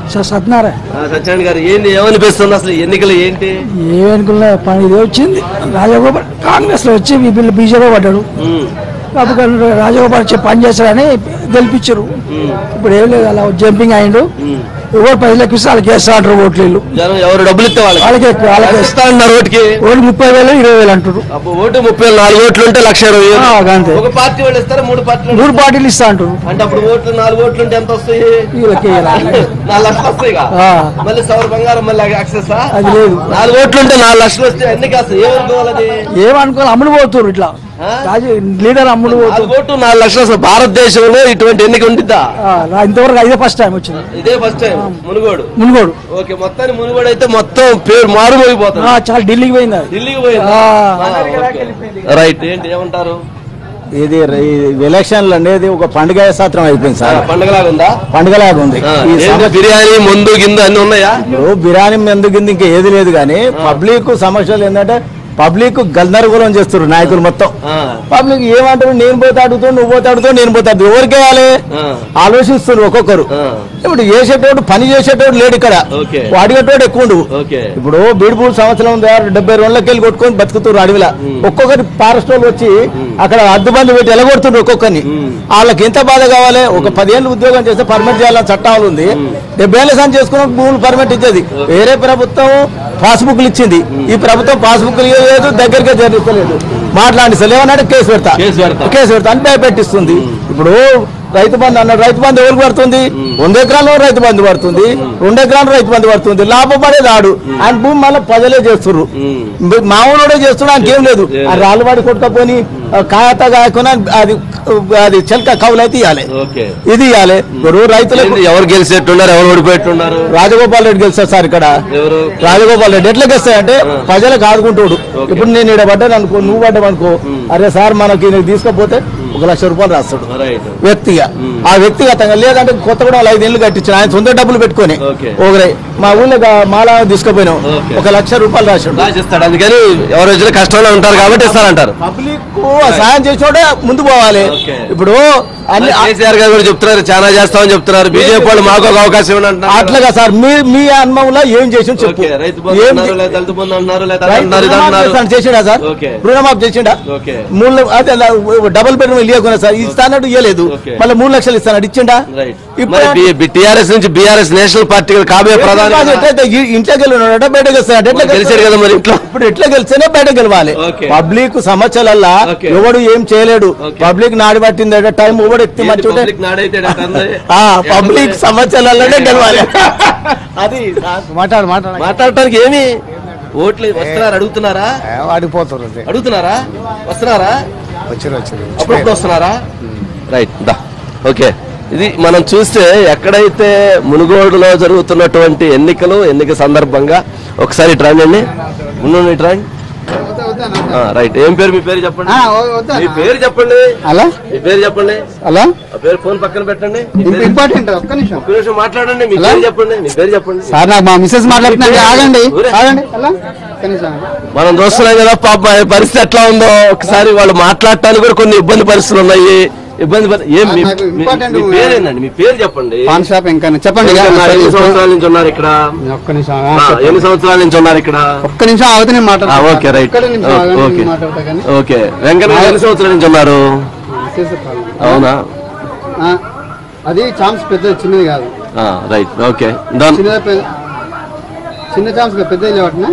Sir Satyanarayana ఆ, సత్యనారాయణ గారు ఏంటి ఏమనిపిస్తుంది అసలు ఎన్నికలు ఏంటి ఏమనుకున్నా పని ఇది వచ్చింది రాజగోపాల్ కాంగ్రెస్ లో వచ్చి వీళ్ళు బీజేపీ పడ్డాడు ఉమ్, కాబట్టి రాజగోపాల్ వచ్చి పని చేస్తారని గెలిపించారు ఇప్పుడు ఏం లేదు అలా జంపింగ్ అయిండు ఉమ్. ఎవరు పైసలకు ఇస్తే వాళ్ళకి వేస్తా అంటారు ఓట్లు వీళ్ళు జనం ఎవరు డబ్బులు ఇస్తే వాళ్ళకి వాళ్ళకి ఎక్కువ, వాళ్ళకి ఎంత ఇస్తా అన్నారు ఓటుకి ఓటు ముప్పై వేలు ఇరవై వేలు అంటారు అప్పుడు ఓటు ముప్పై వేలు, నాలుగు ఓట్లు ఉంటే లక్ష ఇరవై వేలు. ఆ, అంతే. ఒక పార్టీ వాళ్ళు ఇస్తారా మూడు పార్టీలు మూడు పార్టీలు ఇస్తా అంటారు అంటే అప్పుడు ఓట్లు నాలుగు ఓట్లు ఉంటే ఎంత వస్తాయి వీళ్ళకి ఇవ్వాలి. నాలుగు లక్షలు వస్తాయి ఇక. ఆ. మళ్ళీ సవర్ బంగారం మళ్ళీ యాక్సెస్ అది లేదు నాలుగు ఓట్లు ఉంటే నాలుగు లక్షలు వస్తే ఎన్ని కాస్త ఏమనుకోవాలని ఏమనుకోవాలి అమ్ముడు పోతున్నారు ఇట్లా ఆ? రాజు లీడర్ అమ్ముడు నాలుగు పోతున్నారు ఓట్లు నాలుగు లక్షలు అసలు భారతదేశంలో ఇటువంటి ఎన్నిక ఉండిద్దా ఆ, రా- ఇంతవరకు ఇదే ఫస్ట్ టైం వచ్చింది ఇదే first time Munugode Munugode okay మొత్తాన్ని మునుగోడు అయితే మొత్తం పేరు మారుమోగిపోతుంది ఆ, చాలా ఢిల్లీకి పోయింది అది ఢిల్లీకి పోయింది ఆ. రైట్ ఏంటి ఏమంటారు ఇది ఈ ఎలక్షన్లు అనేది ఒక పండుగ శాస్త్రం అయిపోయింది సార్ పండగలాగా ఉందా పండుగలాగా ఉంది ఆ, ఈ ఏంటి సమస్య బిర్యానీ ముందు గిందు అన్ని ఉన్నాయా బిర్యానీ ఎందుకు ఇంకా ఏది లేదు కానీ పబ్లిక్ సమస్యలు ఏంటంటే పబ్లిక్ గందరగోళం చేస్తారు నాయకులు మొత్తం ఆ, పబ్లిక్ ఏమంటారు నేను పోతే అడుగుతావు నువ్వు పోతే అడుగుతావు నేను పోతే అడుగుతావు ఎవరికి వేయాలి ఆ, ఆలోచిస్తున్నారు ఒక్కొక్కరు ఆ. ఇప్పుడు చేసేటోడు పని చేసేటోడు లేడు ఇక్కడ ఓకే. అడిగేటోడు ఎక్కువ ఉండు. ఓకే ఇప్పుడు బీడుపూర్ సంవత్సరం ఉంది, డెబ్బై రెండులకి వెళ్ళి కొట్టుకొని బతుకుతున్నారు అడవిలా ఒక్కొక్కరి ఫారెస్ట్ వాళ్ళు వచ్చి అక్కడ అద్దుబంది పెట్టి ఎలగొడుతుండ్రు ఒక్కొక్కరిని వాళ్ళకి ఎంత బాధ కావాలి ఒక పదిహేళ్ళు ఉద్యోగం చేస్తే పర్మిట్ చేయాలని చట్టాలు ఉంది డెబ్బై ఏళ్ళ సాయం చేసుకున్న భూములు పర్మిట్ ఇచ్చేది వేరే ప్రభుత్వం పాస్బుక్లు ఇచ్చింది ఈ ప్రభుత్వం పాస్బుక్లు ఇవ్వలేదు దగ్గరగా జరిగిస్తలేదు మాట్లాడిస్తలేదు ఏమన్నాడు కేసు పెడతా కేసు పెడతా. కేసు పెడతా అని భయపెట్టిస్తుంది ఇప్పుడు రైతు బంధు అన్నాడు రైతు బంధు ఎవరికి పడుతుంది వంద ఎకరాల్లో రైతు బంధు పడుతుంది రెండు ఎకరాలు రైతు బంధు పడుతుంది లాభపడేది ఆడు ఆయన భూమి మళ్ళీ ప్రజలే చేస్తుర్రు మామూలుడే చేస్తున్నా ఆయనకేం లేదు ఆ రాళ్ళు పడి కొట్టుకపోని కాయత కాయకుండా అది అది చెలక కవులు అయితే ఇవ్వాలి ఓకే ఇది ఇవ్వాలి ఇప్పుడు రైతులకు ఏంటి, ఎవరు గెలిచేట్టున్నారు ఎవరు ఓడిపోయేట్టున్నారు రాజగోపాల్ రెడ్డి గెలిచారు సార్ ఇక్కడ ఎవరు రాజగోపాల్ రెడ్డి ఎట్లా గెలుస్తాయంటే ప్రజలకు ఆదుకుంటాడు ఇప్పుడు నేను ఇక్కడ పడ్డాను అనుకో నువ్వు పడ్డావు అరే సార్ మనకి నీకు తీసుకపోతే ఒక లక్ష రూపాయలు రాస్తాడు రైట్ వ్యక్తిగా ఆ వ్యక్తిగతంగా లేదంటే కొత్తగూడెం ఐదు ఏళ్ళు కట్టించిన ఆయన సొంత డబ్బులు పెట్టుకొని ఓకే. ఒకరే మా ఊళ్ళో గా- మాల తీసుకుపోయినాం ఓకే. ఒక లక్ష రూపాయలు రాశాడు రాసిస్తాడు అందుకని ఎవరు వచ్చిన కష్టంలో ఉంటారు కాబట్టి ఇస్తారంటారు పబ్లిక్ సాయం చేసేవాడే ముందు పోవాలి ఓకే. ఇప్పుడు అన్ని కేసీఆర్ గారు కూడా చెప్తున్నారు చాలా చేస్తామని చెప్తున్నారు బీజేపీ వాళ్ళు మాకు ఒక అవకాశం ఇవ్వండి అంటున్నారు అట్లాగా సార్ మీ మీ అనుభవంలో ఏం చేసి చెప్పు ఓకే రైతు బంధు ఏం అన్నారు చే- లేదా దళిత బంధు అన్నారు లేదా రైతు అన్నారు ఇది రుణమాఫీ అన్నారు చేస్తాడు, చేసిండా సార్ ఓకే. రుణమాఫీ చేసిండా ఓకే మూడు ల- అదే అలా డబుల్ బెడ్రూమ్ ఇవ్వకుండా సార్ ఇస్తానట్టు ఇవ్వలేదు ఓకే. మళ్ళీ మూడు లక్షలు ఇస్తానట్టు ఇచ్చిండా రైట్ ఇప్పుడు మరి టిఆర్ఎస్ నుంచి బీఆర్ఎస్ నేషనల్ పార్టీ కాబోయే ప్రధాని కాదు, ఎట్లయితే ఈ- ఇంట్లోకి వెళ్ళినాడట బయటకు వస్తాడట ఎట్లా మరి గెలిచారు కదా మరి ఇంట్లో ఇప్పుడు ఎట్లా గెలిస్తేనే బయట గెలవాలి ఓకే. Public సమస్యలల్లా okay. ఎవడు ఏం చేయలేడు ఓకే. పబ్లిక్ నాడి పట్టిందట టైం ఎవడు ఎత్తి ఏంటి మంచి పబ్లిక్ నాడైతే అటు అందరి- ఆ పబ్లిక్ సమస్యలలోనే గెలవాలి అది మాట్లాడు మాట్లాడు మాట్లాడటానికి ఏమి ఓట్లు వస్తున్నారు అడుగుతున్నారా అడిగిపోతారు అడుగుతున్నారా వస్తున్నారా వచ్చారు వచ్చారు అప్పుడప్పుడు వస్తున్నారా రైట్ దా ఓకే ఇది మనం చూస్తే ఎక్కడైతే మునుగోడులో జరుగుతున్నటువంటి ఎన్నికలు ఎన్నిక సందర్భంగా ఒకసారి ఇటు రండి అండి ముందు ఇటు రండి ఆ, రైట్ ఏం పేరు మీ పేరు చెప్పండి మీ పేరు చెప్పండి అలా మీ పేరు చెప్పండి అలా ఆ పేరు ఫోన్ పక్కన పెట్టండి మీ పేరు- ఇంపార్టెంట్ ఒక్క నిమిషం ఒక్క నిమిషం మాట్లాడండి మీ పేరు చెప్పండి మీ పేరు చెప్పండి సార్ నాకు మా మిస్సెస్ మాట్లాడుతున్నా ఆగండి ఊరే. ఆగండి అలా ఒక్క నిమిషం మనం చూస్తున్నాం కదా పాప ఆయన పరిస్థితి ఎట్లా ఉందో ఒకసారి వాళ్ళు మాట్లాడటానికి కూడా కొన్ని ఇబ్బంది పరిస్థితులు ఉన్నాయి ఇబ్బంది పరి- ఏం మీ- నాకు మీ- important మీ పేరేందండి మీ పేరు చెప్పండి పాన్ షాప్ ఇంకా చెప్పండి ఇక. ఎన్ని ఎన్ని సంవత్సరాల నుంచి ఉన్నారు ఇక్కడ ఒక్క నిమిషం ఆ, ఆ, చెప్పండి. ఎన్ని సంవత్సరాల నుంచి ఉన్నారు ఇక్కడ ఒక్క నిమిషం ఆగితే నేను ఆ, మాట్లాడతా ఓకే రైట్ ఒక్క నిమిషం ఓ- ఆగండి, ఓకే నేను మాట్లాడతా కానీ ఓకే వెంకట గారు ఎన్ని సంవత్సరాల నుంచి ఉన్నారు మిస్సెస్ చెప్పాలి. అవునా ఆ, అది ఛాన్స్ పెద్ద చిన్నది కాదు ఆ, రైట్ ఓకే డన్ చిన్నది పెద్ద చిన్న ఛాన్స్ పెద్ద లేవట్నా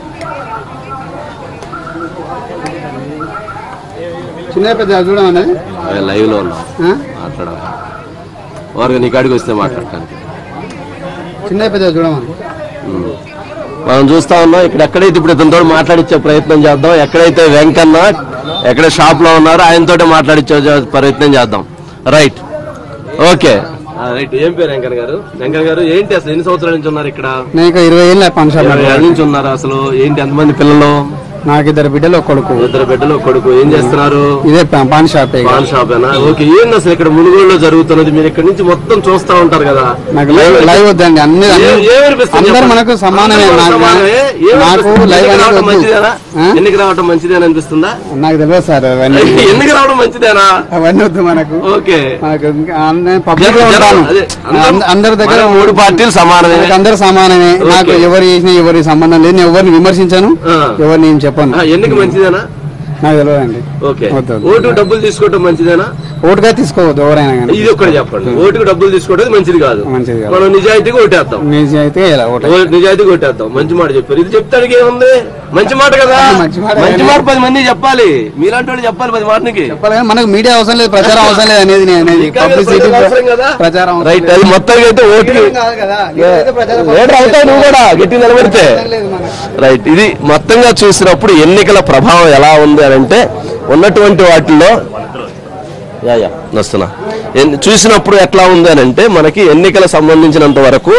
చిన్న పెద్ద చూడమన్నది లైవ్ లో ఉన్నాం ఆ? మాట్లాడాలి వారు నీ కాడికి వస్తే మాట్లాడటానికి చిన్న పెద్ద చూడమని ఉమ్. మనం చూస్తా ఉన్నాం ఇక్కడ ఎక్కడైతే ఇప్పుడు ఇతనితో మాట్లాడించే ప్రయత్నం చేద్దాం ఎక్కడైతే వెంకన్న ఎక్కడ షాప్ లో ఉన్నారో ఆయనతో మాట్లాడించే జ- ప్రయత్నం చేద్దాం రైట్ ఓకే ఆ, రైట్ ఏం పేరు వెంకన్న గారు వెంకన్న గారు ఏంటి అసలు ఎన్ని సంవత్సరాల నుంచి ఉన్నారు ఇక్కడ నేను ఇక ఇరవై ఏళ్ళ పాన్ షాప్ ఇరవై ఏళ్ళ నుంచి ఉన్నారు అసలు ఏంటి ఎంతమంది పిల్లలు నాకు ఇద్దరు బిడ్డలు ఒక కొడుకు ఇద్దరు బిడ్డలు ఒక కొడుకు ఏం చేస్తున్నారు ఇదే పా- పాన్ షాప్ ఇక. పాన్ షాప్ ఓకే ఏంది అసలు ఇక్కడ మునుగోడులో జరుగుతున్నది మీరు ఇక్కడ నుంచి మొత్తం చూస్తా ఉంటారు కదా నాకు లైవ్ లైవ్ వద్దండి అన్ని అన్ని- ఏ- ఏమనిపిస్తుంది అందరు చెప్పండి? మనకు సమానమే అందరూ నాకు సమానమే. నాకు ఏమనిపిస్తుంది? లైవ్ ఎన్నిక అనేది రావడం వద్దు. మంచిదేనా ఆ? ఎన్నిక రావడం మంచిదేనా అనిపిస్తుందా నాకు తెలియదు సార్ అవన్నీ ఎన్నిక రావడం మంచిదేనా అవన్నీ వద్దు మనకు ఓకే మనకు ఇంకా అన్ని పబ్లిక్ లో జనం- ఉంటాను అదే, అందరూ- అంద- అందరి దగ్గర మన మూడు పార్టీలు సమానమే నాకు అందరు సమానమే నాకు ఓకే. ఎవరు చేసినా ఎవరి సంబంధం లేదు నేను ఎవరిని విమర్శించాను ఆ. ఎవరిని ఏం చెప్పను ఆ, ఎన్నిక మంచిదేనా నాకు తెలియదండి ఓకే వద్దు, వద్దు. ఓటు డబ్బులు తీసుకోవడం మంచిదేనా ఓటుగా తీసుకోవద్దు ఎవరైనా కానీ ఇది ఒక్కటి చెప్పండి ఓటుకు డబ్బులు తీసుకోవడం మంచిది కాదు మంచిది కాదు. మనం నిజాయితీగా ఓటేద్దాం నిజం అయితే ఇలా ఓటు ఓ- నిజాయితీగా ఓటేద్దాం మంచి మాట చెప్పారు ఇది చెప్తానికి ఏముంది మంచి మాట కదా మంచి మాట మంచి మాట పది మంది చెప్పాలి మీలాంటి వాళ్ళు చెప్పాలి పది మాటనికి చెప్పాలి కానీ మనకు మీడియా అవసరం లేదు ప్రచారం అవసరం లేదు అనేది నేను అనేది ఇంకా కదా పబ్లిసిటీ ప్రజలు అవసరం కదా? ప్రచారం అవసరం రైట్ అది మొత్తానికి అయితే ఓటుకి కాదు కదా లీడర్ అవుతావు నువ్వు కూడా గట్టి నిలబడితే రైట్ ఇది మొత్తంగా చూసినప్పుడు ఎన్నికల ప్రభావం ఎలా ఉంది అని అంటే ఉన్నటువంటి వాటిల్లో యా యా వస్తున్నా ఎన్- చూసినప్పుడు ఎట్లా ఉంది అని అంటే మనకి ఎన్నికల సంబంధించినంత వరకు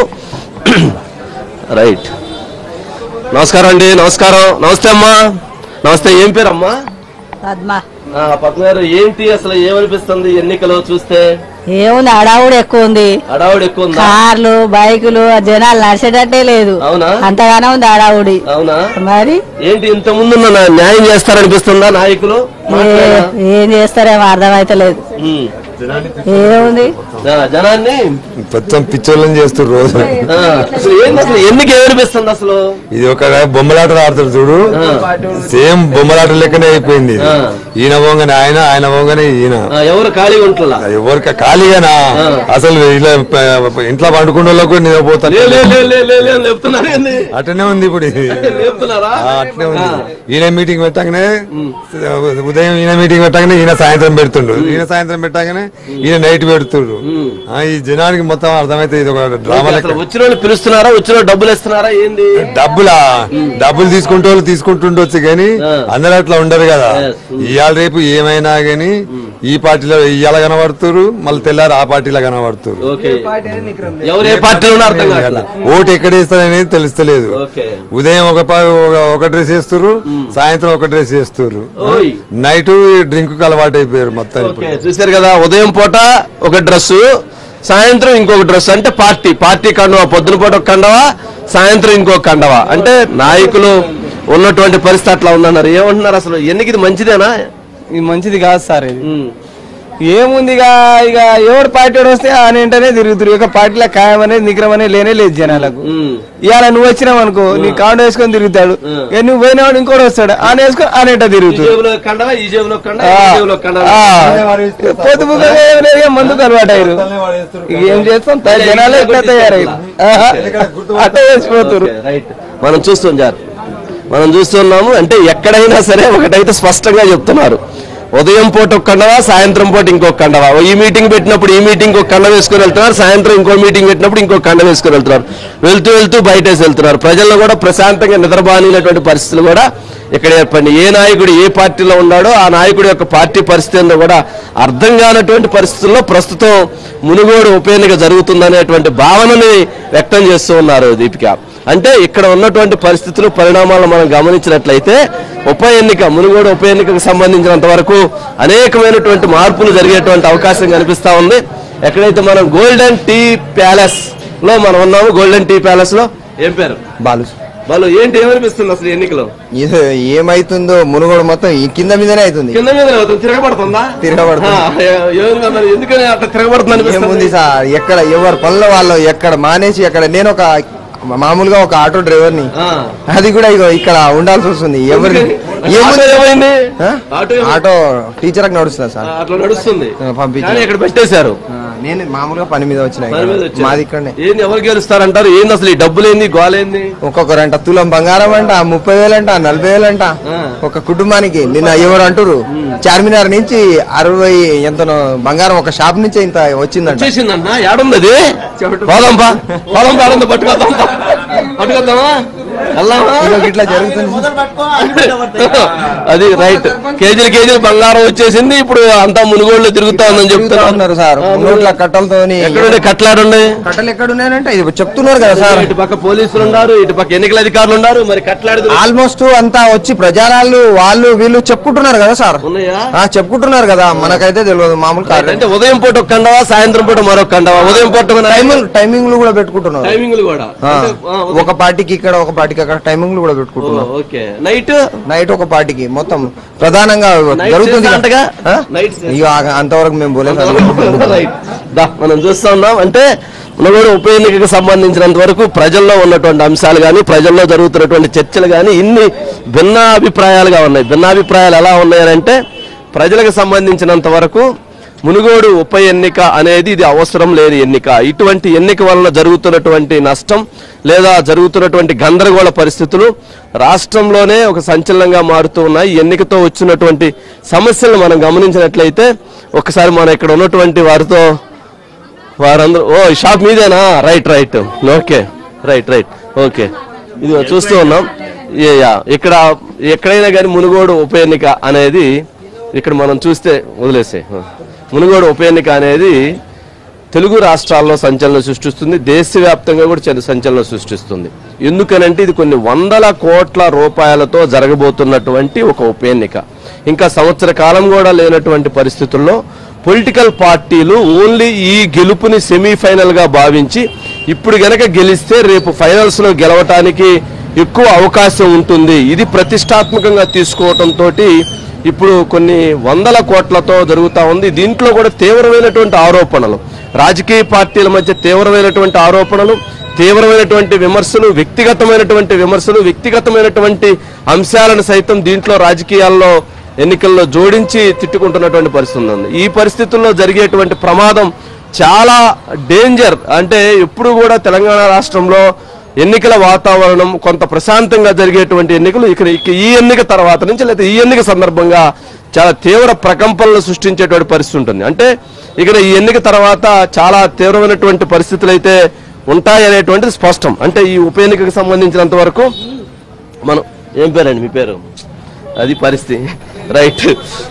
రైట్ నమస్కారం అండి నమస్కారం నమస్తే అమ్మా నమస్తే ఏం పేరు అమ్మా పద్మ ఆ, పద్మ గారు ఏంటి అసలు ఏమనిపిస్తుంది ఎన్నికలు చూస్తే ఏముంది అడావుడు ఎక్కువ ఉంది అడావుడు ఎక్కువ ఉందా కార్లు బైకులు ఆ జనాలు నడిచేటట్టే లేదు అవునా? అంతగానే ఉంది అడావుడి అవునా మరి ఏంటి ఇంత ముందు న్యాయం చేస్తారనిపిస్తుందా నాయకులు ఏ- ఏం చేస్తారేమో అర్థమైతలేదు ఉమ్. ఏముంది ఆ, జనాన్ని మొత్తం పిచ్చోళ్ళని చేస్తారు రోజు ఆ, అసలు ఏంది అసలు ఎందుకు ఏమనిపిస్తుంది అసలు ఇది ఒక బొమ్మలాట ఆడతారు చూడు సేమ్ బొమ్మలాట లెక్కనే అయిపోయింది ఇది. ఆ. ఈయన పోగానే ఆయన ఆయన పోగానే ఈయన ఆ, ఎవరు ఖాళీగా ఉంటుందా ఎవరికి ఖాళీగానా అసలు ఇలా ప- ఇంట్లో పండుకున్న వాళ్ళకు కూడా నిద్రపోతారు లే, లే, లే, లే, లే, లే, లేపుతున్నారు ఏంది? అట్లనే ఉంది ఇప్పుడు ఇది. లేపుతున్నారా ఆ, అట్లనే ఉంది ఈయన మీటింగ్ పెట్టగానే ఉదయం ఈయన మీటింగ్ పెట్టగానే ఈయన సాయంత్రం పెడుతుండు ఈయన సాయంత్రం పెట్టగానే ఈయన నైట్ పెడుతుండు ఆ, ఈ జనానికి మొత్తం అర్థమైతే ఇది ఒక డ్రామా అసలు లెక్క వచ్చిన వాళ్ళు పిలుస్తున్నారా వచ్చిన వాళ్ళు డబ్బులు ఇస్తున్నారా ఏంది డబ్బులా డబ్బులు తీసుకుంటే వాళ్ళు తీసుకుంటుండొచ్చు కానీ అందరూ అట్లా ఉండరు కదా Yes. ఇవాళ రేపు ఏమైనా గానీ ఈ పార్టీలో ఇవాళ కనబడుతురు మళ్ళీ తెల్లారు ఆ పార్టీలో కనబడుతురు ఓకే ఎవరు ఏ పార్టీలో ఉన్నా అర్థం కావట్లా ఓటు ఎక్కడ వేస్తారనేది తెలుస్తలేదు ఓకే ఉదయం ఒక ప- ఒక- ఒక డ్రెస్ వేస్తురు సాయంత్రం ఒక డ్రెస్ వేస్తురు ఓయ్ నైట్ డ్రింక్ అలవాటు అయిపోయారు మొత్తం ఇప్పుడు ఓకే చూసారు కదా ఉదయం పూట ఒక డ్రెస్ సాయంత్రం ఇంకొక డ్రెస్ అంటే పార్టీ పార్టీ కండవా పొద్దున పూట ఒక కండవా సాయంత్రం ఇంకొక కండవా అంటే నాయకులు ఉన్నటువంటి పరిస్థితి అట్లా ఉందన్నారు ఏమంటున్నారు అసలు ఎన్నిక ఇది మంచిదేనా ఇది మంచిది కాదు సార్ ఇది ఉమ్. ఏముంది ఇక ఇక ఎవరు పార్టీ వాడు వస్తే ఆయన వెంటనే తిరుగుతురు ఇక పార్టీలో ఖాయం అనేది నిగ్రహం అనేది లేనే లేదు జనాలకు ఉమ్. ఇవాళ నువ్వు వచ్చినావు అనుకో నీ కాండ వేసుకొని తిరుగుతాడు ఇక నువ్వు పోయినవాడు ఇంకోటి వస్తాడు ఆయన వేసుకొని ఆయన ఎట్ట ఈ తిరుగుతాడు జేబులో ఒక కండవా ఈ జేబులో ఒక కండవా ఆ, ఈ జేబులో ఒక కండవా ఆ, పొద్దు మందుకు అలవాటు అయ్యారు ఇక ఏం చేస్తాం త- జనాలు ఎట్లా తయారయ్యారు ఆహా, అట్ట చేసిపోతురు ఓకే, రైట్ మనం చూస్తాం జార్ మనం చూస్తున్నాము అంటే ఎక్కడైనా సరే ఒకటైతే స్పష్టంగా చెప్తున్నారు ఉదయం పూట ఒక కండవా సాయంత్రం పూట ఇంకొక కండవా ఈ మీటింగ్ పెట్టినప్పుడు ఈ మీటింగ్ ఒక కండ వేసుకొని వెళ్తున్నారు సాయంత్రం ఇంకో మీటింగ్ పెట్టినప్పుడు ఇంకో కండ వేసుకొని వెళ్తున్నారు వెళ్తూ వెళ్తూ బయటేసి వెళ్తున్నారు ప్రజల్లో కూడా ప్రశాంతంగా నిద్రబానినటువంటి పరిస్థితులు కూడా ఇక్కడ ఏర్పడింది ఏ నాయకుడు ఏ పార్టీలో ఉన్నాడో ఆ నాయకుడి యొక్క పార్టీ పరిస్థితి ఏందో కూడా అర్థం కానటువంటి పరిస్థితుల్లో ప్రస్తుతం మునుగోడు ఉప ఎన్నిక జరుగుతుందనేటువంటి భావనని వ్యక్తం చేస్తూ ఉన్నారు దీపిక అంటే ఇక్కడ ఉన్నటువంటి పరిస్థితులు పరిణామాలను మనం గమనించినట్లయితే ఉప ఎన్నిక మునుగోడు ఉప ఎన్నికకు సంబంధించినంత వరకు అనేకమైనటువంటి మార్పులు జరిగేటువంటి అవకాశం కనిపిస్తా ఉంది ఎక్కడైతే మనం గోల్డెన్ టీ ప్యాలెస్ లో మనం ఉన్నాము గోల్డెన్ టీ ప్యాలెస్ లో ఏం పేరు బాలు వాళ్ళు ఏంటి ఏమనిపిస్తుంది అసలు ఎన్నికలో ఇది ఏమైతుందో మునుగోడు మొత్తం ఈ కింద మీదనే అవుతుంది కింద మీద అవుతుంది, తిరగబడుతుందా తిరగబడుతుంది. ఆ, ఏ- ఏమైంది మరి ఎందుకని అట్లా తిరగబడుతుంది ఏముంది అనిపిస్తుంది సార్ ఎక్కడ ఎవరు పనుల వాళ్ళు ఎక్కడ మానేసి ఎక్కడ నేను ఒక మామూలుగా ఒక ఆటో డ్రైవర్ని ఆ. అది కూడా ఇగో ఇక్కడ ఉండాల్సి వస్తుంది ఎవరి ఎందుకని? ఏముంది ఆటో ఏమైంది ఆ? ఆటో ఏమైంది? ఆటో టీచర్ నడుస్తుంది ఆ, సార్ అట్లా నడుస్తుంది ఆ, పంపించారు. కానీ ఇక్కడ పెట్టేశారు ఆ, నేను మామూలుగా పని మీద వచ్చిన పని మీద ఇక్కడ. వచ్చారు. మాది ఇక్కడనే ఏంది ఎవరు గెలుస్తారంటారు ఏంది అసలు ఈ డబ్బులు ఏంది గోలేంది ఒక్కొక్కరంట తులం బంగారం అంట ముప్పై వేలంట నలభై వేలంట ఆ. ఒక కుటుంబానికి నిన్న ఎవరు అంటారు చార్మినార్ నుంచి అరవై ఎంతనో బంగారం ఒక షాప్ నుంచి ఇంత వచ్చిందంట చేసిందన్న ఏడుంది అది పోదాంపా పోదాం ఏడుంది పట్టుకొద్దాం పట్టుకొద్దామా వెళ్దామా? ఇదిగో ఇట్లా జరుగుతుంది అది రైట్ కేజీలు కేజీలు బంగారం వచ్చేసింది ఇప్పుడు అంతా మునుగోళ్ళు తిరుగుతా ఉందని తిరుగుతా చెప్తున్నారు ఉన్నారు సార్ నోట్ల కట్టలతోని ఎక్కడుండే కట్లాడుండే కట్టలు ఎక్కడ ఉన్నాయంటే ఇది చెప్తున్నారు కదా సార్ ఇటు పక్క పోలీసులు ఉన్నారు ఇటు పక్క ఎన్నికల అధికారులు ఉన్నారు మరి కట్లాడి ఆల్మోస్ట్ అంతా వచ్చి ప్రజారాళ్ళు వాళ్ళు వీళ్ళు చెప్పుకుంటున్నారు కదా సార్ ఉన్నాయా ఆ, చెప్పుకుంటున్నారు కదా మనకైతే తెలియదు మామూలు కాదు అంటే ఉదయం పూట ఒక కండవా సాయంత్రం పూట మరొక కండవా ఉదయం పూట టైమింగ్ టైమింగ్లు కూడా పెట్టుకుంటున్నారు టైమింగ్లు కూడా ఆ, అంటే, ఆ, ఉదయం- ఒక పార్టీకి ఇక్కడ ఒక పార్టీకి అక్కడ టైమింగ్లు కూడా పెట్టుకుంటున్నారు ఓ, ఓకే నైట్ నైట్ ఒక పార్టీకి మొత్తం ప్రధానంగా నైట్ జరుగుతుంది చేస్తా అంటగా? ఆ? నైట్ చేస్తా. ఇక ఆ- అంతవరకు మేము పోలేదు రైట్ దా మనం చూస్తా ఉన్నాం అంటే మనం కూడా ఉప ఎన్నికకు సంబంధించినంత వరకు ప్రజల్లో ఉన్నటువంటి అంశాలు కానీ ప్రజల్లో జరుగుతున్నటువంటి చర్చలు కానీ ఇన్ని భిన్నాభిప్రాయాలుగా ఉన్నాయి భిన్నాభిప్రాయాలు ఎలా ఉన్నాయనంటే ప్రజలకు సంబంధించినంత వరకు మునుగోడు ఉప ఎన్నిక అనేది ఇది అవసరం లేని ఎన్నిక ఇటువంటి ఎన్నిక వలన జరుగుతున్నటువంటి నష్టం లేదా జరుగుతున్నటువంటి గందరగోళ పరిస్థితులు రాష్ట్రంలోనే ఒక సంచలనంగా మారుతూ ఉన్నాయి ఈ ఎన్నికతో వచ్చినటువంటి సమస్యలను మనం గమనించినట్లయితే ఒకసారి మనం ఇక్కడ ఉన్నటువంటి వారితో వారందరూ ఓ ఈ షాప్ మీదేనా right right okay right right okay ఇది చూస్తూ ఉన్నాం ఏ, యా. ఇక్కడ ఎక్కడైనా కానీ మునుగోడు ఉప ఎన్నిక అనేది ఇక్కడ మనం చూస్తే వదిలేసే మునుగోడు ఉప ఎన్నిక అనేది తెలుగు రాష్ట్రాల్లో సంచలనం సృష్టిస్తుంది దేశవ్యాప్తంగా కూడా చిన్న సంచలనం సృష్టిస్తుంది ఎందుకనంటే ఇది కొన్ని వందల కోట్ల రూపాయలతో జరగబోతున్నటువంటి ఒక ఉప ఎన్నిక ఇంకా సంవత్సర కాలం కూడా లేనటువంటి పరిస్థితుల్లో పొలిటికల్ పార్టీలు ఓన్లీ ఈ గెలుపుని సెమీఫైనల్ గా భావించి ఇప్పుడు గనక గెలిస్తే రేపు ఫైనల్స్ లో గెలవటానికి ఎక్కువ అవకాశం ఉంటుంది ఇది ప్రతిష్టాత్మకంగా తీసుకోవటంతో ఇప్పుడు కొన్ని వందల కోట్లతో జరుగుతా ఉంది దీంట్లో కూడా తీవ్రమైనటువంటి ఆరోపణలు రాజకీయ పార్టీల మధ్య తీవ్రమైనటువంటి ఆరోపణలు తీవ్రమైనటువంటి విమర్శలు వ్యక్తిగతమైనటువంటి విమర్శలు వ్యక్తిగతమైనటువంటి అంశాలను సైతం దీంట్లో రాజకీయాల్లో ఎన్నికల్లో జోడించి తిట్టుకుంటున్నటువంటి పరిస్థితి ఉంది ఈ పరిస్థితుల్లో జరిగేటువంటి ప్రమాదం చాలా డేంజర్ అంటే ఎప్పుడు కూడా తెలంగాణ రాష్ట్రంలో ఎన్నికల వాతావరణం కొంత ప్రశాంతంగా జరిగేటువంటి ఎన్నికలు ఇక్కడ ఇక ఈ ఎన్నిక తర్వాత నుంచి లేదా ఈ ఎన్నిక సందర్భంగా చాలా తీవ్ర ప్రకంపనలు సృష్టించేటువంటి పరిస్థితి ఉంటుంది అంటే ఇక్కడ ఈ ఎన్నిక తర్వాత చాలా తీవ్రమైనటువంటి పరిస్థితులు అయితే ఉంటాయి అనేటువంటిది స్పష్టం అంటే ఈ ఉప ఎన్నికకు సంబంధించినంత వరకు మనం ఏం పేరండి మీ పేరు అది పరిస్థితి రైట్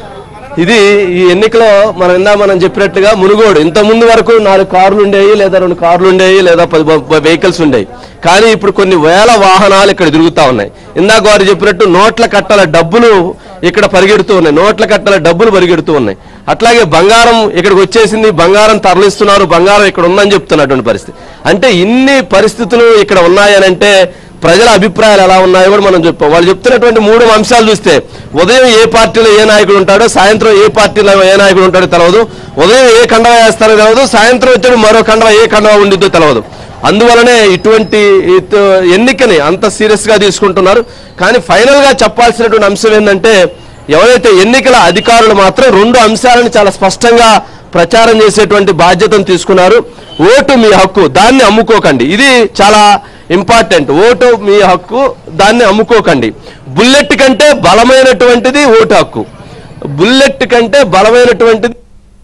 ఇది ఈ ఎన్నికలో మనం ఇందా మనం చెప్పినట్టుగా మునుగోడు ఇంత ముందు వరకు నాలుగు కార్లు ఉండేవి లేదా రెండు కార్లు ఉండేవి లేదా పది వెహికల్స్ ఉండేవి కానీ ఇప్పుడు కొన్ని వేల వాహనాలు ఇక్కడ తిరుగుతా ఉన్నాయి ఇందాక వారు చెప్పినట్టు నోట్ల కట్టల డబ్బులు ఇక్కడ పరిగెడుతూ ఉన్నాయి నోట్ల కట్టల డబ్బులు పరిగెడుతూ ఉన్నాయి అట్లాగే బంగారం ఇక్కడికి వచ్చేసింది బంగారం తరలిస్తున్నారు బంగారం ఇక్కడ ఉందని చెప్తున్నటువంటి పరిస్థితి అంటే ఇన్ని పరిస్థితులు ఇక్కడ ఉన్నాయనంటే ప్రజల అభిప్రాయాలు ఎలా ఉన్నాయో కూడా మనం చెప్పాం వాళ్ళు చెప్తున్నటువంటి మూడు అంశాలు చూస్తే ఉదయం ఏ పార్టీలో ఏ నాయకుడు ఉంటాడో సాయంత్రం ఏ పార్టీలో ఏ నాయకుడు ఉంటాడో తెలియదు ఉదయం ఏ కండవ వేస్తారో తెలియదు సాయంత్రం వచ్చాడు మరో కండవ ఏ కండవ ఉండిద్దో తెలియదు అందువలనే ఇటువంటి ఇటు ఎన్నికని అంత సీరియస్ గా తీసుకుంటున్నారు కానీ ఫైనల్ గా చెప్పాల్సినటువంటి అంశం ఏంటంటే ఎవరైతే ఎన్నికల అధికారులు మాత్రం రెండు అంశాలను చాలా స్పష్టంగా ప్రచారం చేసేటువంటి బాధ్యతను తీసుకున్నారు ఓటు మీ హక్కు దాన్ని అమ్ముకోకండి ఇది చాలా ఇంపార్టెంట్ ఓటు మీ హక్కు దాన్ని అమ్ముకోకండి బుల్లెట్ కంటే బలమైనటువంటిది ఓటు హక్కు బుల్లెట్ కంటే బలమైనటువంటిది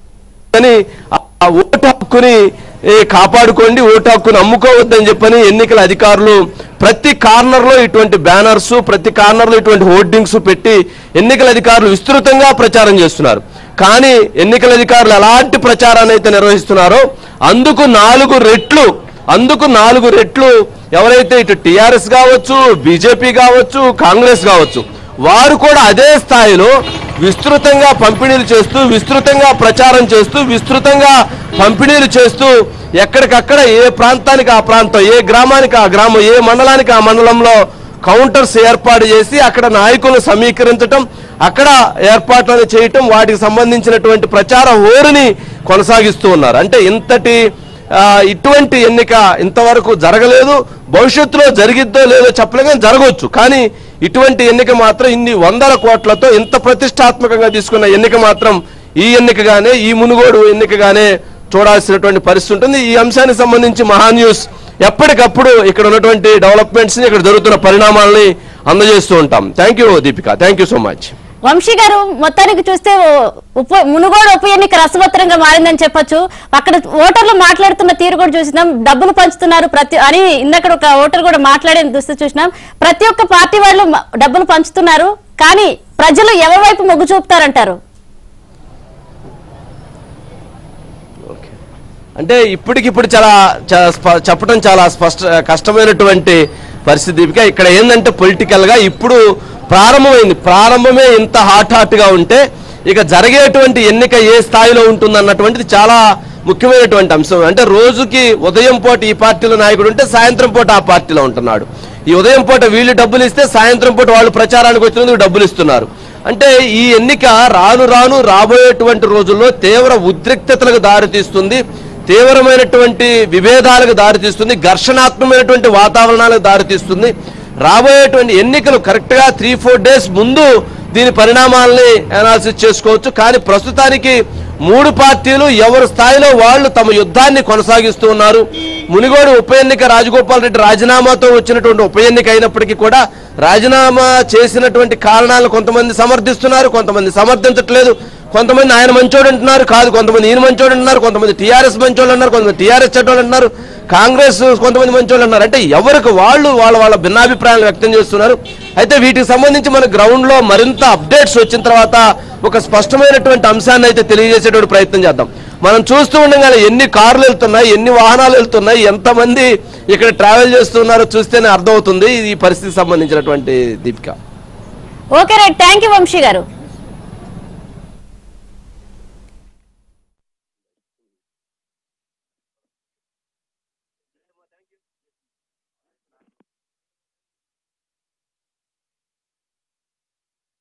అని ఆ ఓటు హక్కుని ఏ, కాపాడుకోండి ఓటు హక్కుని అమ్ముకోవద్దని చెప్పని ఎన్నికల అధికారులు ప్రతి కార్నర్ లో ఇటువంటి బ్యానర్స్ ప్రతి కార్నర్ లో ఇటువంటి హోర్డింగ్స్ పెట్టి ఎన్నికల అధికారులు విస్తృతంగా ప్రచారం చేస్తున్నారు కానీ ఎన్నికల అధికారులు ఎలాంటి ప్రచారాన్ని అయితే నిర్వహిస్తున్నారో అందుకు నాలుగు రెట్లు అందుకు నాలుగు రెట్లు ఎవరైతే ఇటు టిఆర్ఎస్ కావచ్చు బీజేపీ కావచ్చు కాంగ్రెస్ కావచ్చు వారు కూడా అదే స్థాయిలో విస్తృతంగా పంపిణీలు చేస్తూ విస్తృతంగా ప్రచారం చేస్తూ విస్తృతంగా పంపిణీలు చేస్తూ ఎక్కడికక్కడ ఏ ప్రాంతానికి ఆ ప్రాంతం ఏ గ్రామానికి ఆ గ్రామం ఏ మండలానికి ఆ మండలంలో కౌంటర్స్ ఏర్పాటు చేసి అక్కడ నాయకులను సమీకరించటం అక్కడ ఏర్పాట్లను చేయటం వాటికి సంబంధించినటువంటి ప్రచార హోరుని కొనసాగిస్తూ ఉన్నారు అంటే ఇంతటి ఆ, ఇటువంటి ఎన్నిక ఇంతవరకు జరగలేదు భవిష్యత్తులో జరిగిద్దో లేదో చెప్పలేం కానీ జరగవచ్చు కానీ ఇటువంటి ఎన్నిక మాత్రం ఇన్ని వందల కోట్లతో ఇంత ప్రతిష్టాత్మకంగా తీసుకున్న ఎన్నిక మాత్రం ఈ ఎన్నికగానే ఈ మునుగోడు ఎన్నికగానే చూడాల్సినటువంటి పరిస్థితి ఉంటుంది ఈ అంశానికి సంబంధించి మహా న్యూస్ ఎప్పటికప్పుడు ఇక్కడ ఉన్నటువంటి డెవలప్మెంట్స్ ని ఇక్కడ జరుగుతున్న పరిణామాలని అందజేస్తూ ఉంటాం thank you Deepika thank you so much Vamshi garu మొత్తానికి చూస్తే ఓ- ఉప మునుగోడు ఉప ఎన్నిక రసవత్తరంగా మారిందని చెప్పొచ్చు అక్కడ ఓటర్లు మాట్లాడుతున్న తీరు కూడా చూసినాం డబ్బులు పంచుతున్నారు ప్రతి అని ఇందక్కడ ఒక ఓటర్ కూడా మాట్లాడే దుస్థితి చూసినాం ప్రతి ఒక్క పార్టీ వాళ్ళు మ- డబ్బులు పంచుతున్నారు కానీ ప్రజలు ఎవరి వైపు మొగ్గు చూపుతారంటారు అంటే ఇప్పటికిప్పుడు చాలా చాలా స్ప- చెప్పడం చాలా స్పష్ట కష్టమైనటువంటి పరిస్థితి దీపిక ఇక్కడ ఏంటంటే పొలిటికల్ గా ఇప్పుడు ప్రారంభమైంది ప్రారంభమే ఇంత హాట్ హాట్ గా ఉంటే ఇక జరిగేటువంటి ఎన్నిక ఏ స్థాయిలో ఉంటుంది అన్నటువంటిది చాలా ముఖ్యమైనటువంటి అంశం అంటే రోజుకి ఉదయం పూట ఈ పార్టీలో నాయకుడు ఉంటే సాయంత్రం పూట ఆ పార్టీలో ఉంటున్నాడు ఈ ఉదయం పూట వీళ్ళు డబ్బులు ఇస్తే సాయంత్రం పూట వాళ్ళు ప్రచారానికి వచ్చినందుకు డబ్బులు ఇస్తున్నారు అంటే ఈ ఎన్నిక రాను రాను రాబోయేటువంటి రోజుల్లో తీవ్ర ఉద్రిక్తతలకు దారితీస్తుంది తీవ్రమైనటువంటి విభేదాలకు దారితీస్తుంది ఘర్షణాత్మకమైనటువంటి వాతావరణాలకు దారితీస్తుంది రాబోయేటువంటి ఎన్నికలు కరెక్ట్ గా త్రీ ఫోర్ డేస్ ముందు దీని పరిణామాలని అనాలిసిస్ చేసుకోవచ్చు కానీ ప్రస్తుతానికి మూడు పార్టీలు ఎవరి స్థాయిలో వాళ్ళు తమ యుద్ధాన్ని కొనసాగిస్తూ ఉన్నారు మునిగోడు ఉప ఎన్నిక రాజగోపాల్ రెడ్డి రాజీనామాతో వచ్చినటువంటి ఉప ఎన్నిక అయినప్పటికీ కూడా రాజీనామా చేసినటువంటి కారణాలను కొంతమంది సమర్థిస్తున్నారు కొంతమంది సమర్థించట్లేదు కొంతమంది ఆయన మంచోడు అంటున్నారు కాదు కొంతమంది ఈయన మంచోడు అంటున్నారు కొంతమంది టీఆర్ఎస్ మంచోళ్ళు అన్నారు కొంతమంది టీఆర్ఎస్ చెడ్డోళ్ళు అంటున్నారు కాంగ్రెస్ కొంతమంది మంచోళ్ళు అన్నారు అంటే ఎవరికి వాళ్ళు వాళ్ళ వాళ్ళ భిన్నాభిప్రాయాలు వ్యక్తం చేస్తున్నారు అయితే వీటికి సంబంధించి మన గ్రౌండ్ లో మరింత అప్డేట్స్ వచ్చిన తర్వాత ఒక స్పష్టమైనటువంటి అంశాన్ని అయితే తెలియజేసేటువంటి ప్రయత్నం చేద్దాం మనం చూస్తూ ఉండగానే ఎన్ని కార్లు వెళ్తున్నాయి ఎన్ని వాహనాలు వెళ్తున్నాయి ఎంతమంది ఇక్కడ ట్రావెల్ చేస్తున్నారో చూస్తేనే అర్థమవుతుంది ఈ పరిస్థితికి సంబంధించినటువంటి Deepika okay right thank you Vamshi గారు